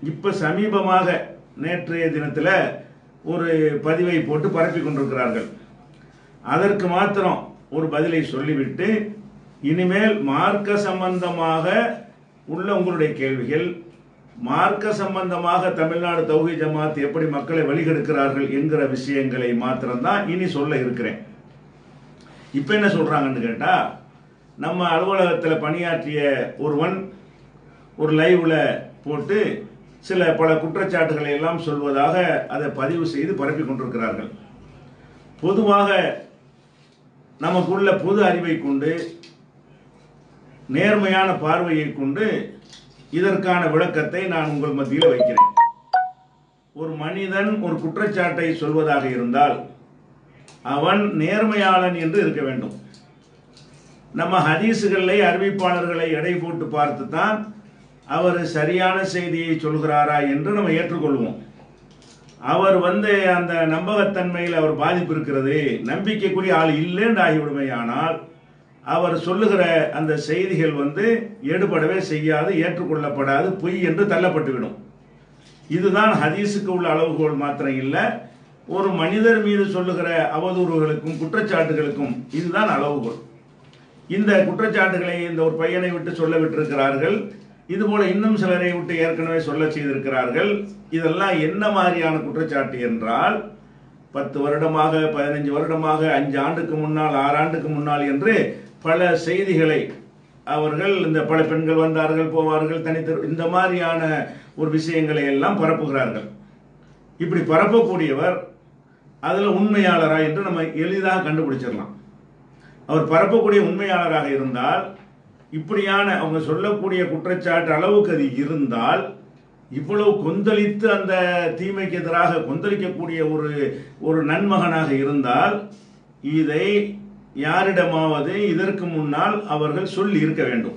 இப்போ சமீபமாக நேற்றைய தினத்தில் ஒரு பதிவை போட்டு பரப்பி கொண்டிருக்கிறார்கள் அதற்கு மாத்திரம் ஒரு பதிலை சொல்லிவிட்டு இனிமேல் மார்க்க சம்பந்தமாக உள்ள உங்களுடைய கேள்விகள் மார்க்க சம்பந்தமாக தமிழ்நாடு தௌஹி ஜமாத் எப்படி மக்களை வழிகெடுக்கிறார்கள் என்கிற விஷயங்களை மாத்திரம்தான் இனி சொல்ல இருக்கிறேன் இப்போ என்ன சொல்றாங்கன்னு கேட்டா நம்ம அலுவலகத்தில் பணியாற்றிய ஒருவன் ஒரு லைவ்ல போட்டு சில பல குற்றச்சாட்டுகளை எல்லாம் சொல்வதாக அதை பதிவு செய்து பரப்பி கொண்டிருக்கிறார்கள் பொதுவாக நமக்குள்ள பொது அறிவை கொண்டு நேர்மையான பார்வையை கொண்டு இதற்கான விளக்கத்தை நான் உங்கள் மத்தியில் வைக்கிறேன் ஒரு மனிதன் ஒரு குற்றச்சாட்டை சொல்வதாக இருந்தால் அவன் நேர்மையாளன் என்று இருக்க வேண்டும் நம்ம ஹதீஸுகளை அறிவிப்பாளர்களை எடை போட்டு பார்த்து தான் அவர் சரியான செய்தியை சொல்கிறாரா என்று நம்ம ஏற்றுக்கொள்வோம் அவர் வந்து அந்த நம்பகத்தன்மையில் அவர் பாதிப்பு இருக்கிறது நம்பிக்கைக்குரிய ஆள் இல்லைன்னு ஆகிவிடுமையானால் அவர் சொல்லுகிற அந்த செய்திகள் வந்து எடுபடவே செய்யாது ஏற்றுக்கொள்ளப்படாது பொய் என்று தள்ளப்பட்டுவிடும் இதுதான் ஹதீஸுக்கு உள்ள அளவுகோல் மாத்திரம் இல்லை ஒரு மனிதர் மீது சொல்லுகிற அவதூறுகளுக்கும் குற்றச்சாட்டுகளுக்கும் இதுதான் அளவுகோல் இந்த குற்றச்சாட்டுகளை இந்த ஒரு பையனை விட்டு சொல்ல விட்டிருக்கிறார்கள் இதுபோல இன்னும் சிலரை விட்டு ஏற்கனவே சொல்ல செய்திருக்கிறார்கள் இதெல்லாம் என்ன மாதிரியான குற்றச்சாட்டு என்றால் பத்து வருடமாக பதினஞ்சு வருடமாக அஞ்சு ஆண்டுக்கு முன்னால் ஆறு ஆண்டுக்கு முன்னால் என்று பல செய்திகளை அவர்கள் இந்த பல பெண்கள் வந்தார்கள் போவார்கள் தனித்து இந்த மாதிரியான ஒரு விஷயங்களை எல்லாம் பரப்புகிறார்கள் இப்படி பரப்பக்கூடியவர் அதில் உண்மையாளரா என்று நம்ம எளிதாக கண்டுபிடிச்சிடலாம் அவர் பரப்பக்கூடிய உண்மையாளராக இருந்தால் இப்படியான அவங்க சொல்லக்கூடிய குற்றச்சாட்டு அளவுக்கு அது இருந்தால் இவ்வளவு கொந்தளித்து அந்த தீமைக்கு எதிராக கொந்தளிக்கக்கூடிய ஒரு ஒரு நன்மகனாக இருந்தால் இதை யாரிடமாவது இதற்கு முன்னால் அவர்கள் சொல்லி இருக்க வேண்டும்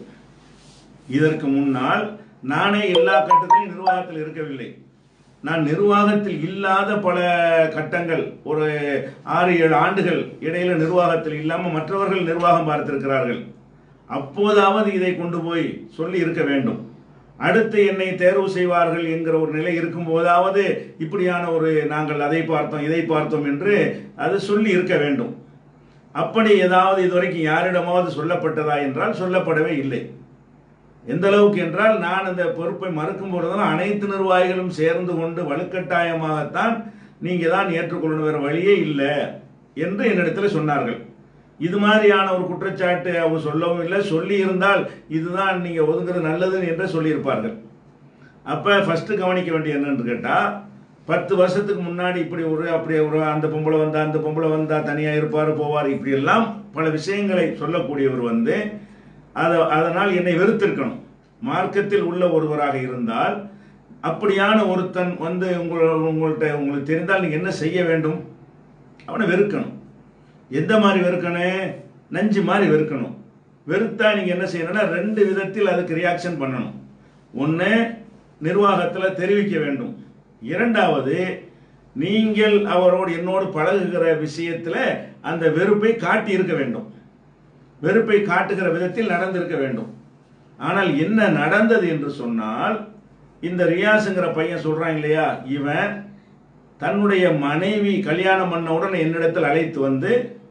இதற்கு முன்னால் நானே எல்லா கட்டத்திலும் நிர்வாகத்தில் இருக்கவில்லை நான் நிர்வாகத்தில் இல்லாத பல கட்டங்கள் ஒரு ஆறு ஏழு ஆண்டுகள் இடையில நிர்வாகத்தில் இல்லாமல் மற்றவர்கள் நிர்வாகம் பார்த்திருக்கிறார்கள் அப்போதாவது இதை கொண்டு போய் சொல்லி இருக்க வேண்டும் அடுத்து என்னை தேர்வு செய்வார்கள் என்கிற ஒரு நிலை இருக்கும் போதாவது இப்படியான ஒரு நாங்கள் அதை பார்த்தோம் இதை பார்த்தோம் என்று அது சொல்லி இருக்க வேண்டும் அப்படி ஏதாவது இதுவரைக்கும் யாரிடமாவது சொல்லப்பட்டதா என்றால் சொல்லப்படவே இல்லை எந்த அளவுக்கு என்றால் நான் அந்த பொறுப்பை மறுக்கும் பொழுதுதான் அனைத்து நிர்வாகிகளும் சேர்ந்து கொண்டு வலுக்கட்டாயமாகத்தான் நீங்க தான் ஏற்றுக்கொள்ளணும் வேற வழியே இல்லை என்று என்னிடத்தில் சொன்னார்கள் இது மாதிரியான ஒரு குற்றச்சாட்டு அவங்க சொல்லவும் இல்லை சொல்லி இருந்தால் இதுதான் நீங்க ஒதுங்குறது நல்லதுன்னு என்று சொல்லியிருப்பார்கள் அப்ப ஃபர்ஸ்ட் கவனிக்க வேண்டிய என்னன்னு கேட்டா பத்து வருஷத்துக்கு முன்னாடி இப்படி ஒரு அப்படி ஒரு அந்த பொம்பளை வந்தா அந்த பொம்பளை வந்தா தனியா இருப்பாரு போவார் இப்படி எல்லாம் பல விஷயங்களை சொல்லக்கூடியவர் வந்து அதை அதனால் என்னை வெறுத்திருக்கணும் மார்க்கத்தில் உள்ள ஒருவராக இருந்தால் அப்படியான ஒருத்தன் வந்து உங்கள் உங்கள்கிட்ட உங்களுக்கு தெரிந்தால் நீங்கள் என்ன செய்ய வேண்டும் அவனை வெறுக்கணும் எந்த மாதிரி வெறுக்கணும் நஞ்சு மாதிரி வெறுக்கணும் வெறுத்தா நீங்கள் என்ன செய்யணும்னா ரெண்டு விதத்தில் அதுக்கு ரியாக்ஷன் பண்ணணும் ஒன்று நிர்வாகத்தில் தெரிவிக்க வேண்டும் இரண்டாவது நீங்கள் அவரோடு என்னோடு பழகுகிற விஷயத்தில் அந்த வெறுப்பை காட்டி இருக்க வேண்டும் வெறுப்பை காட்டுகிற விதத்தில் நடந்திருக்க வேண்டும் ஆனால் என்ன நடந்தது என்று சொன்னால் இந்த ரியாஸுங்கிற பையன் சொல்றான் இல்லையா இவன் தன்னுடைய மனைவி கல்யாணம் பண்ணவுடன் என்னிடத்தில் அழைத்து வந்து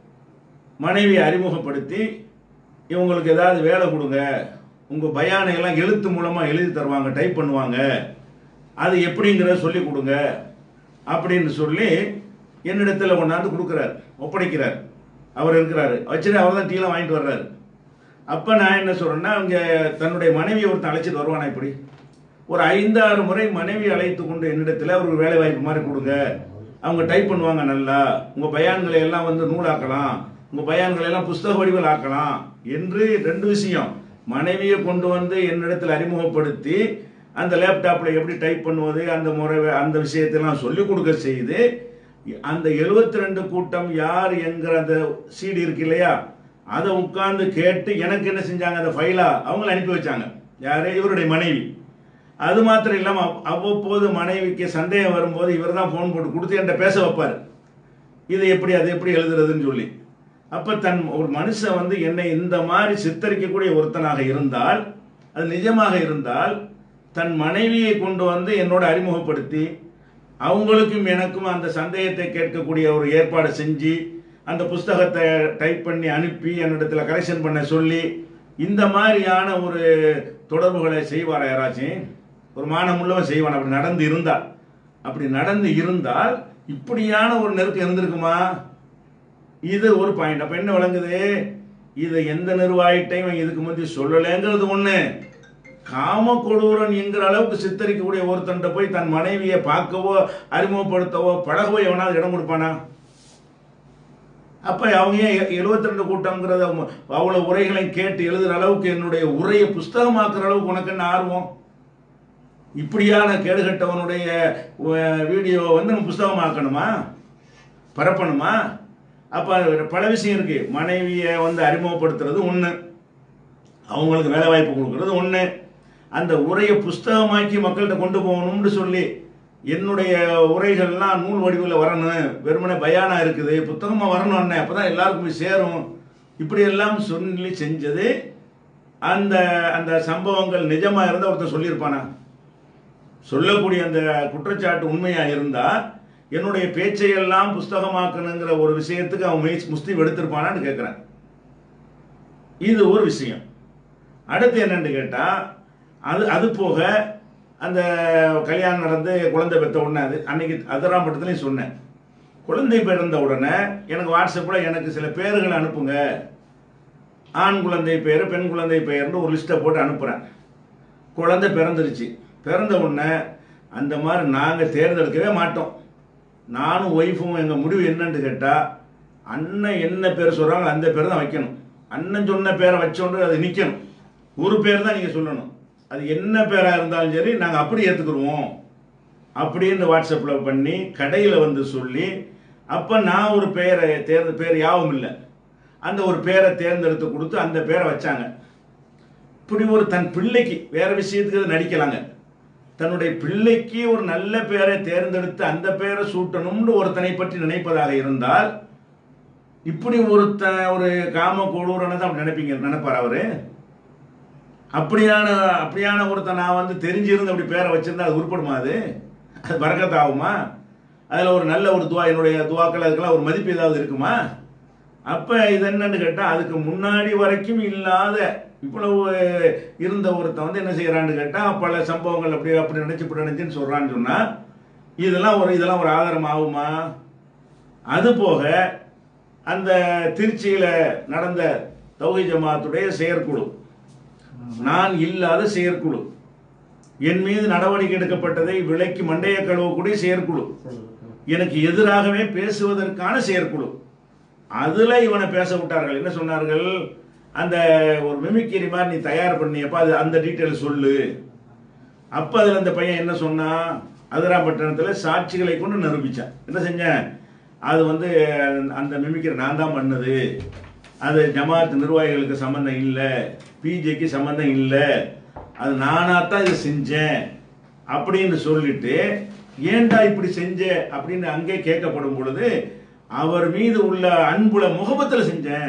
மனைவியை அறிமுகப்படுத்தி இவங்களுக்கு ஏதாவது வேலை கொடுங்க உங்கள் பயானை எல்லாம் எழுத்து மூலமாக எழுதி தருவாங்க டைப் பண்ணுவாங்க அது எப்படிங்கிறத சொல்லி கொடுங்க அப்படின்னு சொல்லி என்னிடத்தில் கொண்டாந்து கொடுக்குறார் ஒப்படைக்கிறார் அவர் இருக்கிறாரு வச்சுட்டு அவர் தான் டீலாம் வாங்கிட்டு வர்றாரு அப்போ நான் என்ன சொல்கிறேன்னா அவங்க தன்னுடைய மனைவியை ஒருத்தன் அழைச்சிட்டு வருவானா இப்படி ஒரு ஐந்தாறு முறை மனைவி அழைத்து கொண்டு என்னிடத்தில் ஒரு வேலை வாய்ப்பு மாதிரி கொடுங்க அவங்க டைப் பண்ணுவாங்க நல்லா உங்கள் பயான்களை எல்லாம் வந்து நூலாக்கலாம் உங்கள் பயான்களை எல்லாம் புஸ்தக வடிவில் ஆக்கலாம் என்று ரெண்டு விஷயம் மனைவியை கொண்டு வந்து என்னிடத்தில் அறிமுகப்படுத்தி அந்த லேப்டாப்பில் எப்படி டைப் பண்ணுவது அந்த முறை அந்த விஷயத்தெல்லாம் சொல்லிக் கொடுக்க செய்து அந்த 72 ரெண்டு கூட்டம் யார் என்கிற அந்த சீடி இருக்கு இல்லையா அதை உட்கார்ந்து கேட்டு எனக்கு என்ன செஞ்சாங்க அந்த ஃபைலா அவங்கள அனுப்பி வச்சாங்க யாரு இவருடைய மனைவி அது மாத்திரம் இல்லாமல் அவ்வப்போது மனைவிக்கு சந்தேகம் வரும்போது இவர் தான் ஃபோன் போட்டு கொடுத்து என்கிட்ட பேச வைப்பார் இது எப்படி அது எப்படி எழுதுறதுன்னு சொல்லி அப்போ தன் ஒரு மனுஷன் வந்து என்னை இந்த மாதிரி சித்தரிக்கக்கூடிய ஒருத்தனாக இருந்தால் அது நிஜமாக இருந்தால் தன் மனைவியை கொண்டு வந்து என்னோட அறிமுகப்படுத்தி அவங்களுக்கும் எனக்கும் அந்த சந்தேகத்தை கேட்கக்கூடிய ஒரு ஏற்பாடு செஞ்சு அந்த புஸ்தகத்தை டைப் பண்ணி அனுப்பி என்னிடத்துல கரெக்ஷன் பண்ண சொல்லி இந்த மாதிரியான ஒரு தொடர்புகளை செய்வாரா யாராச்சும் ஒரு மானமுள்ளவன் செய்வான் அப்படி நடந்து இருந்தால் அப்படி நடந்து இருந்தால் இப்படியான ஒரு நெருக்கம் இருந்திருக்குமா இது ஒரு பாயிண்ட் அப்ப என்ன விளங்குது இது எந்த நிர்வாகிட்டையும் இதுக்கு முந்தி சொல்லலைங்கிறது ஒண்ணு காம கொடூரன் என்கிற அளவுக்கு சித்தரிக்கக்கூடிய ஒருத்தன்ட்ட போய் தன் மனைவியை பார்க்கவோ அறிமுகப்படுத்தவோ பழகவோ எவனாவது இடம் கொடுப்பானா அப்ப அவங்க ஏன் எழுபத்தி ரெண்டு கூட்டம்ங்கிறத அவங்க அவ்வளவு உரைகளை கேட்டு எழுதுற அளவுக்கு என்னுடைய உரையை புஸ்தகமாக்குற அளவுக்கு உனக்கு என்ன ஆர்வம் இப்படியான கேடுகட்டவனுடைய அஹ், வீடியோ வந்து நம்ம புஸ்தகமாக்கணுமா பரப்பணுமா அப்ப பல விஷயம் இருக்கு மனைவியை வந்து அறிமுகப்படுத்துறது ஒண்ணு அவங்களுக்கு வேலை வாய்ப்பு கொடுக்கறது ஒண்ணு அந்த உரையை புஸ்தகமாக்கி மக்கள்கிட்ட கொண்டு போகணும்னு சொல்லி என்னுடைய உரைகள்லாம் நூல் வடிவில் வரணும் வெறுமனே பயானா இருக்குது புத்தகமாக வரணும் அண்ணே அப்பதான் எல்லாருக்கும் போய் சேரும் இப்படி எல்லாம் சொல்லி செஞ்சது அந்த அந்த சம்பவங்கள் நிஜமா இருந்தா ஒருத்தன் சொல்லியிருப்பானா சொல்லக்கூடிய அந்த குற்றச்சாட்டு உண்மையா இருந்தா என்னுடைய பேச்சையெல்லாம் புஸ்தகமாக்கணுங்கிற ஒரு விஷயத்துக்கு அவன் முயற்சி முஸ்தீப் எடுத்திருப்பானான்னு கேட்குறேன் இது ஒரு விஷயம் அடுத்து என்னன்னு கேட்டா அது அது போக அந்த கல்யாணம் நடந்து குழந்தை பெற்ற உடனே அது அன்னைக்கு அதராம்பட்டத்துலையும் சொன்னேன் குழந்தை பிறந்த உடனே எனக்கு வாட்ஸ்அப்பில் எனக்கு சில பேர்கள் அனுப்புங்க ஆண் குழந்தை பேர் பெண் குழந்தை பெயர்னு ஒரு லிஸ்ட்டை போட்டு அனுப்புகிறேன் குழந்தை பிறந்துருச்சு பிறந்த உடனே அந்த மாதிரி நாங்கள் தேர்ந்தெடுக்கவே மாட்டோம் நானும் ஒய்ஃபும் எங்கள் முடிவு என்னன்னு கேட்டால் அண்ணன் என்ன பேர் சொல்கிறாங்களோ அந்த பேர் தான் வைக்கணும் அண்ணன் சொன்ன பேரை வச்சோண்டு அது நிற்கணும் ஒரு பேர் தான் நீங்கள் சொல்லணும் அது என்ன பேராக இருந்தாலும் சரி நாங்கள் அப்படி ஏற்றுக்குருவோம் அப்படின்னு வாட்ஸ்அப்பில் பண்ணி கடையில் வந்து சொல்லி அப்போ நான் ஒரு பேரை தேர்ந்த பேர் யாவும் இல்லை அந்த ஒரு பேரை தேர்ந்தெடுத்து கொடுத்து அந்த பேரை வச்சாங்க இப்படி ஒரு தன் பிள்ளைக்கு வேற விஷயத்துக்கு அது நடிக்கலாங்க தன்னுடைய பிள்ளைக்கு ஒரு நல்ல பேரை தேர்ந்தெடுத்து அந்த பேரை சூட்டணும்னு ஒருத்தனை பற்றி நினைப்பதாக இருந்தால் இப்படி ஒருத்தன் ஒரு காம கொடூரனை தான் அப்படி நினைப்பீங்க நினைப்பார் அவரு அப்படியான அப்படியான ஒருத்தன் நான் வந்து தெரிஞ்சிருந்து அப்படி பேரை வச்சிருந்தா அது உருப்படுமா அது அது பறக்கத்தாகுமா அதில் ஒரு நல்ல ஒரு துவா என்னுடைய துவாக்கள் அதுக்கெல்லாம் ஒரு மதிப்பு ஏதாவது இருக்குமா அப்போ இது என்னன்னு கேட்டால் அதுக்கு முன்னாடி வரைக்கும் இல்லாத இவ்வளவு இருந்த ஒருத்தன் வந்து என்ன செய்யறான்னு கேட்டால் பல சம்பவங்கள் அப்படி அப்படி நினைச்சு இப்படி நினைச்சுன்னு சொல்றான்னு சொன்னா இதெல்லாம் ஒரு இதெல்லாம் ஒரு ஆதாரம் ஆகுமா அது போக அந்த திருச்சியில நடந்த தௌஹி ஜமாத்துடைய செயற்குழு நான் இல்லாத செயற்குழு என் மீது நடவடிக்கை எடுக்கப்பட்டதை விலைக்கு மண்டைய கழுவக்கூடிய செயற்குழு எனக்கு எதிராகவே பேசுவதற்கான செயற்குழு அதுல இவனை பேச விட்டார்கள் என்ன சொன்னார்கள் அந்த ஒரு மிமிக்கிரி மாதிரி நீ தயார் பண்ணியப்ப அது அந்த டீட்டெயில் சொல்லு அப்ப அதுல அந்த பையன் என்ன சொன்னான் அதிராம்பட்டினத்தில் சாட்சிகளை கொண்டு நிரூபிச்சான் என்ன செஞ்சேன் அது வந்து அந்த மிமிக்கிற நான் தான் பண்ணது அது ஜமாத் நிர்வாகிகளுக்கு சம்மந்தம் இல்லை பிஜேக்கு சம்மந்தம் இல்லை அது நானாக தான் இதை செஞ்சேன் அப்படின்னு சொல்லிட்டு ஏன்டா இப்படி செஞ்ச அப்படின்னு அங்கே கேட்கப்படும் பொழுது அவர் மீது உள்ள அன்புல முகபத்தில் செஞ்சேன்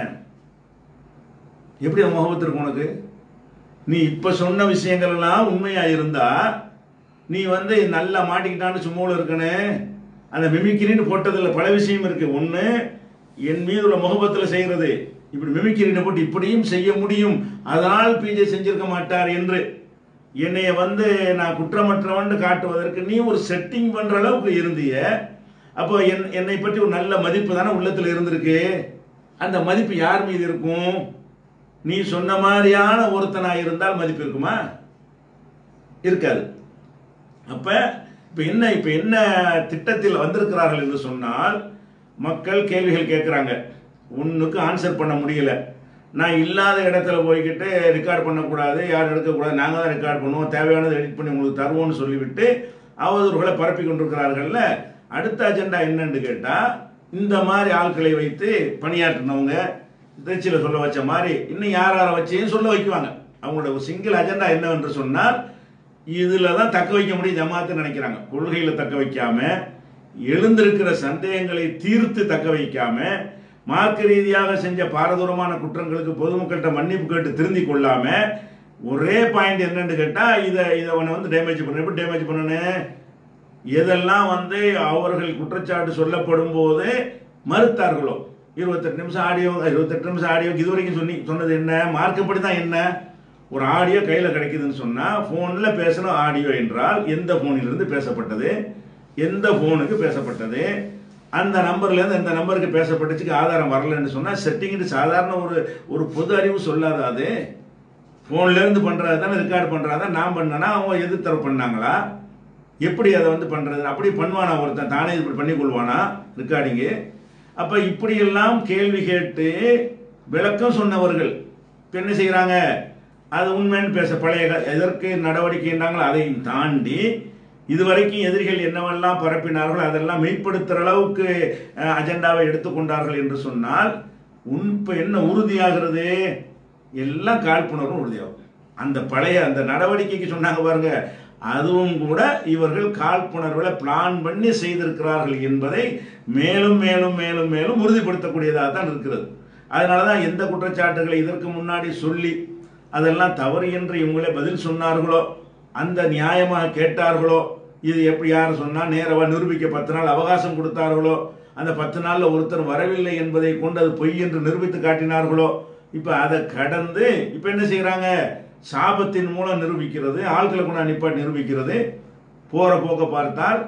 எப்படி அந்த முகபத்து இருக்கும் உனக்கு நீ இப்ப சொன்ன விஷயங்கள் எல்லாம் உண்மையா இருந்தா நீ வந்து நல்லா மாட்டிக்கிட்டான்னு சும்மாவில் இருக்கனே அந்த மிமிக்கிரின்னு போட்டதுல பல விஷயம் இருக்கு ஒண்ணு என் மீது உள்ள முகபத்தில் செய்கிறது இப்படி மிமிக்கிரின்னு போட்டு இப்படியும் செய்ய முடியும் அதனால் பிஜே செஞ்சிருக்க மாட்டார் என்று என்னைய வந்து நான் குற்றமற்றவன் காட்டுவதற்கு நீ ஒரு செட்டிங் பண்ற அளவுக்கு இருந்திய அப்போ என் என்னை பற்றி ஒரு நல்ல மதிப்பு தானே உள்ளத்தில் இருந்திருக்கு அந்த மதிப்பு யார் மீது இருக்கும் நீ சொன்ன மாதிரியான ஒருத்தனா இருந்தால் மதிப்பு இருக்குமா இருக்காது அப்ப இப்ப என்ன இப்ப என்ன திட்டத்தில் வந்திருக்கிறார்கள் என்று சொன்னால் மக்கள் கேள்விகள் கேட்குறாங்க ஒன்றுக்கு ஆன்சர் பண்ண முடியல நான் இல்லாத இடத்துல போய்கிட்டு ரெக்கார்ட் பண்ணக்கூடாது யாரும் எடுக்கக்கூடாது நாங்கள் தான் ரெக்கார்ட் பண்ணுவோம் தேவையானதை எடிட் பண்ணி உங்களுக்கு தருவோம்னு சொல்லிவிட்டு அவதூறுகளை பரப்பி கொண்டிருக்கிறார்கள்ல அடுத்த அஜெண்டா என்னன்னு கேட்டால் இந்த மாதிரி ஆட்களை வைத்து பணியாற்றினவங்க திருச்சியில் சொல்ல வச்ச மாதிரி இன்னும் யார் யாரை வச்சையும் சொல்ல வைக்குவாங்க அவங்களோட ஒரு சிங்கிள் அஜெண்டா என்னவென்று சொன்னால் இதில் தான் தக்க வைக்க முடியும் ஜமாத்து நினைக்கிறாங்க கொள்கையில் தக்க வைக்காம எழுந்திருக்கிற சந்தேகங்களை தீர்த்து தக்க வைக்காம மார்க்க ரீதியாக செஞ்ச பாரதூரமான குற்றங்களுக்கு பொதுமக்கள்கிட்ட மன்னிப்பு கேட்டு திருந்தி கொள்ளாம ஒரே பாயிண்ட் என்னன்னு கேட்டால் இதை இதை அவனை வந்து டேமேஜ் பண்ண எப்படி டேமேஜ் பண்ணணும் எதெல்லாம் வந்து அவர்கள் குற்றச்சாட்டு சொல்லப்படும் போது மறுத்தார்களோ இருபத்தெட்டு நிமிஷம் ஆடியோ இருபத்தெட்டு நிமிஷம் ஆடியோ இது வரைக்கும் சொல்லி சொன்னது என்ன மார்க்கப்படி தான் என்ன ஒரு ஆடியோ கையில் கிடைக்குதுன்னு சொன்னால் ஃபோனில் பேசின ஆடியோ என்றால் எந்த ஃபோனிலிருந்து பேசப்பட்டது எந்த ஃபோனுக்கு பேசப்பட்டது அந்த நம்பர்லேருந்து இந்த நம்பருக்கு பேசப்பட்டுச்சுக்கு ஆதாரம் வரலன்னு சொன்னால் செட்டிங்னு சாதாரண ஒரு ஒரு பொது அறிவு சொல்லாத அது ஃபோன்லேருந்து பண்ணுறது தானே ரெக்கார்ட் பண்ணுறது தான் நான் பண்ணேன்னா அவங்க எதிர்த்தரவு பண்ணாங்களா எப்படி அதை வந்து பண்ணுறது அப்படி பண்ணுவானா ஒருத்தன் தானே இப்படி பண்ணி கொள்வானா ரெக்கார்டிங்கு அப்போ இப்படியெல்லாம் கேள்வி கேட்டு விளக்கம் சொன்னவர்கள் இப்ப என்ன செய்கிறாங்க அது உண்மைன்னு பேச பழைய க- எதற்கு நடவடிக்கைன்றாங்களோ அதையும் தாண்டி இதுவரைக்கும் எதிரிகள் என்னவெல்லாம் பரப்பினார்களோ அதெல்லாம் மெய்ப்படுத்துகிற அளவுக்கு அஹ், அஜெண்டாவை எடுத்துக்கொண்டார்கள் என்று சொன்னால் உன் இப்போ என்ன உறுதியாகிறது எல்லாம் காழ்ப்புணர்வும் உறுதியாகும் அந்த பழைய அந்த நடவடிக்கைக்கு சொன்னாங்க பாருங்க அதுவும் கூட இவர்கள் காழ்ப்புணர்வில் பிளான் பண்ணி செய்திருக்கிறார்கள் என்பதை மேலும் மேலும் மேலும் மேலும் உறுதிப்படுத்தக்கூடியதாக தான் இருக்கிறது அதனால தான் எந்த குற்றச்சாட்டுகளை இதற்கு முன்னாடி சொல்லி அதெல்லாம் தவறு என்று இவங்களே பதில் சொன்னார்களோ அந்த நியாயமாக கேட்டார்களோ இது எப்படி யார் சொன்னால் நேரவா நிரூபிக்க பத்து நாள் அவகாசம் கொடுத்தார்களோ அந்த பத்து நாளில் ஒருத்தர் வரவில்லை என்பதை கொண்டு அது பொய் என்று நிரூபித்து காட்டினார்களோ இப்போ அதை கடந்து இப்போ என்ன செய்கிறாங்க சாபத்தின் மூலம் நிரூபிக்கிறது ஆட்களை கொண்டு நிப்பாட்டி நிரூபிக்கிறது போகிற போக்க பார்த்தால்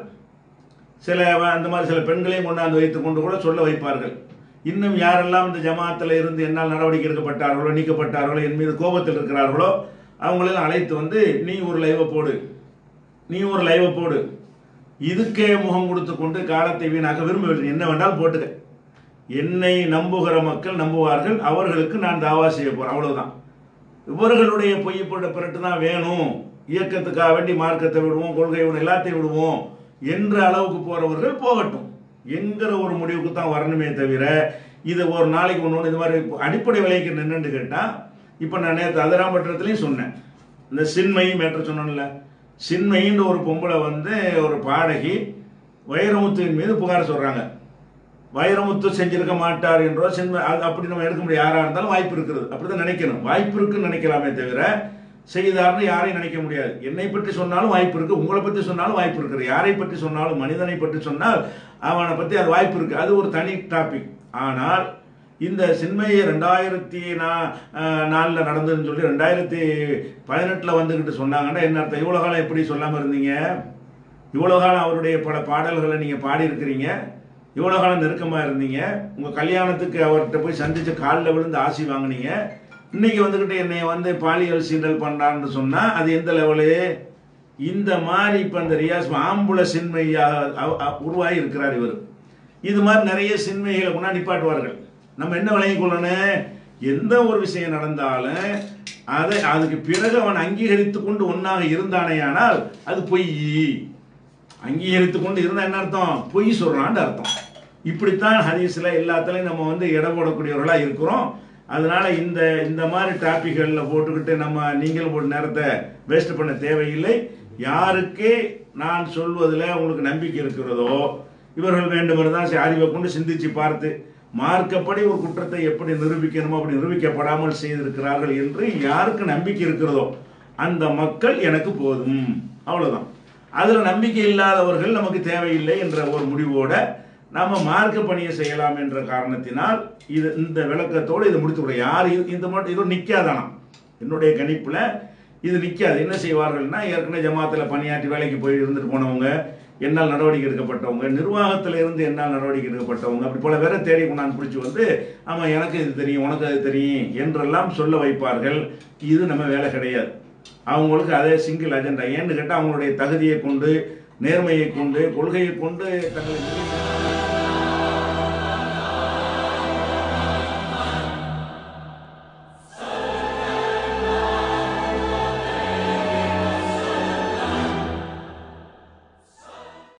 சில வ- அந்த மாதிரி சில பெண்களையும் கொண்டாந்து வைத்துக் கொண்டு கூட சொல்ல வைப்பார்கள் இன்னும் யாரெல்லாம் இந்த ஜமாத்தில் இருந்து என்னால் நடவடிக்கை எடுக்கப்பட்டார்களோ நீக்கப்பட்டார்களோ என் மீது கோபத்தில் இருக்கிறார்களோ அவங்களெல்லாம் அழைத்து வந்து நீ ஒரு லைவை போடு நீ ஒரு லைவை போடு இதுக்கே முகம் கொடுத்து கொண்டு காலத்தை வீணாக்க விரும்பவில்லை என்ன வேண்டாலும் போட்டுக்க என்னை நம்புகிற மக்கள் நம்புவார்கள் அவர்களுக்கு நான் தாவா செய்ய போறேன் அவ்வளவுதான் இவர்களுடைய பொய் போட்ட பிறட்டு தான் வேணும் இயக்கத்துக்காக வேண்டி மார்க்கத்தை விடுவோம் கொள்கை விடுவோம் எல்லாத்தையும் விடுவோம் என்ற அளவுக்கு போறவர்கள் போகட்டும் என்கிற ஒரு முடிவுக்கு தான் வரணுமே தவிர இது ஒரு நாளைக்கு ஒன்று ஒன்று இது மாதிரி அடிப்படை விலைக்கு நின்றுட்டு கேட்டால் இப்போ நான் நேற்று அதிராம்பட்டத்துலேயும் சொன்னேன் இந்த சின்மை மேற்ற சொன்னேன்ல சின்மைன்ற ஒரு பொம்பளை வந்து ஒரு பாடகி வைரமுத்துவின் மீது புகார் சொல்கிறாங்க வைரமுத்து செஞ்சிருக்க மாட்டார் என்றோ சின்ன அது அப்படி நம்ம எடுக்க முடியாது யாராக இருந்தாலும் வாய்ப்பு இருக்கிறது அப்படிதான் நினைக்கணும் வாய்ப்பு இருக்குன்னு நினைக்கலாமே தவிர செய்தார்னு யாரையும் நினைக்க முடியாது என்னை பற்றி சொன்னாலும் வாய்ப்பு இருக்கு உங்களை பற்றி சொன்னாலும் வாய்ப்பு இருக்குது யாரை பற்றி சொன்னாலும் மனிதனை பற்றி சொன்னால் அவனை பற்றி அது வாய்ப்பு இருக்கு அது ஒரு தனி டாபிக் ஆனால் இந்த சின்மையை ரெண்டாயிரத்தி நா நாலில் நடந்ததுன்னு சொல்லி ரெண்டாயிரத்தி பதினெட்டில் வந்துக்கிட்டு சொன்னாங்கன்னா என்ன அர்த்தம் இவ்வளோ காலம் எப்படி சொல்லாமல் இருந்தீங்க இவ்வளோ காலம் அவருடைய பல பாடல்களை நீங்கள் பாடியிருக்கிறீங்க இவ்வளோ காலம் நெருக்கமாக இருந்தீங்க உங்கள் கல்யாணத்துக்கு அவர்கிட்ட போய் சந்திச்சு காலில் விழுந்து ஆசி வாங்குனீங்க இன்னைக்கு வந்துக்கிட்டு என்னை வந்து பாலியல் சீண்டல் பண்ணுறான்னு சொன்னால் அது எந்த லெவலு இந்த மாதிரி இப்போ இந்த ரியாஸ் ஆம்புல சின்மையாக அவ- அவ- உருவாகி இருக்கிறார் இவர் இது மாதிரி நிறைய சின்மைகளை கொண்டா நிப்பாட்டுவார்கள் நம்ம என்ன விளங்கிக் கொள்ளணும் எந்த ஒரு விஷயம் நடந்தாலும் அதை அதுக்கு பிறகு அவன் அங்கீகரித்து கொண்டு ஒன்றாக இருந்தானேயானால் அது பொய் அங்கீகரித்து கொண்டு இருந்தா என்ன அர்த்தம் பொய் சொல்றான்னு அர்த்தம் இப்படித்தான் ஹதீஸ்ல எல்லாத்துலயும் நம்ம வந்து இடம் போடக்கூடியவர்களா இருக்கிறோம் அதனால இந்த இந்த மாதிரி டாபிக்களில் போட்டுக்கிட்டு நம்ம நீங்களும் ஒரு நேரத்தை வேஸ்ட் பண்ண தேவையில்லை யாருக்கு நான் சொல்வதில் உங்களுக்கு நம்பிக்கை இருக்கிறதோ இவர்கள் வேண்டுமென்றுதான் சரி, அறிவை கொண்டு சிந்திச்சு பார்த்து மார்க்கப்படி ஒரு குற்றத்தை எப்படி நிரூபிக்கணுமோ அப்படி நிரூபிக்கப்படாமல் செய்திருக்கிறார்கள் என்று யாருக்கு நம்பிக்கை இருக்கிறதோ அந்த மக்கள் எனக்கு போதும் அவ்வளவுதான் அதுல நம்பிக்கை இல்லாதவர்கள் நமக்கு தேவையில்லை என்ற ஒரு முடிவோட நாம மார்க்க பணியை செய்யலாம் என்ற காரணத்தினால் இது இந்த விளக்கத்தோடு இதை முடித்து யார் இது- இந்த மட்டும் இது நிற்காதானா என்னுடைய கணிப்புல இது நிற்காது என்ன செய்வார்கள்னா ஏற்கனவே ஜமாத்தில் பணியாற்றி வேலைக்கு போய் இருந்துட்டு போனவங்க என்னால் நடவடிக்கை எடுக்கப்பட்டவங்க நிர்வாகத்தில் இருந்து என்னால் நடவடிக்கை எடுக்கப்பட்டவங்க அப்படி பல பேரை தேடி கொண்டாந்து பிடிச்சி வந்து ஆமாம் எனக்கு இது தெரியும் உனக்கு அது தெரியும் என்றெல்லாம் சொல்ல வைப்பார்கள் இது நம்ம வேலை கிடையாது அவங்களுக்கு அதே சிங்கிள் அஜெண்டா ஏன்னு கேட்டால் அவங்களுடைய தகுதியை கொண்டு நேர்மையை கொண்டு கொள்கையை கொண்டு தங்களை நிரூபிக்க-